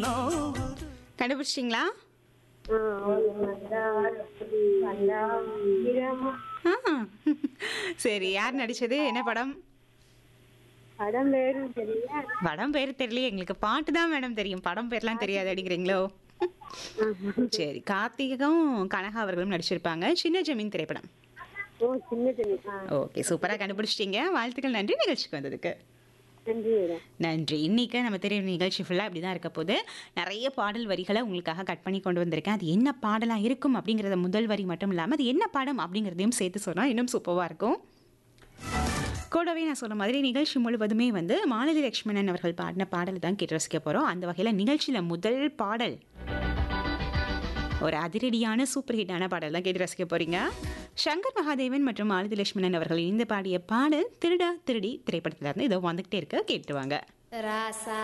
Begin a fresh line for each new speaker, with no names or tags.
நோவுது
கண்டுபிடிச்சிட்டிங்களா
ஆ, ஒரு மந்தாரத்தில் வந்தாயிரம்
ஆ சரி யார் நடிச்சது என்ன படம்
படம் பேரும் தெரியல
படம் பேர் தெரியலையே எங்களுக்கு பாட்டு தான் மேடம் தெரியும் படம் பேர்லாம் தெரியாது அடிக்கிறீங்களோ சரி கார்த்திகும் கனகா அவர்களும் நடிச்சிருப்பாங்க சின்ன ஜமீன் திரைப்படம்
ஓ சின்ன தண்ணி ஆ
ஓகே சூப்பராக கண்டுபிடிச்சிட்டீங்க வாழ்த்துக்கள் நன்றி நிகழ்ச்சிக்கு வந்ததுக்கு
நன்றி மேடம்
நன்றி இன்னைக்கு நம்ம தெரியும் நிகழ்ச்சி ஃபுல்லாக இப்படி தான் இருக்க போது நிறைய பாடல் வரிகளை உங்களுக்காக கட் பண்ணி கொண்டு வந்திருக்கேன் அது என்ன பாடலாக இருக்கும் அப்படிங்கிறத முதல் வரி மட்டும் இல்லாமல் அது என்ன படம் அப்படிங்கிறதையும் சேர்த்து சொன்னால் இன்னும் சூப்பராக இருக்கும் கூடவே நான் சொன்ன மாதிரி நிகழ்ச்சி முழுவதுமே வந்து மாலதி லட்சுமணன் அவர்கள் பாடின பாடல் தான் கேட்டு ரசிக்க போகிறோம் அந்த வகையில் நிகழ்ச்சியில் முதல் பாடல் ஒரு அதிரடியான சூப்பர் ஹிட்டான பாடல் தான் கேட்டு ரசிக்க போறீங்க சங்கர் மகாதேவன் மற்றும் மாலதி லட்சுமணன் அவர்கள் இணைந்து பாடிய பாடல் திருடா திருடி திரைப்படத்துல இருந்து இதோ வந்துகிட்டே இருக்க கேட்டுவாங்க
ராசா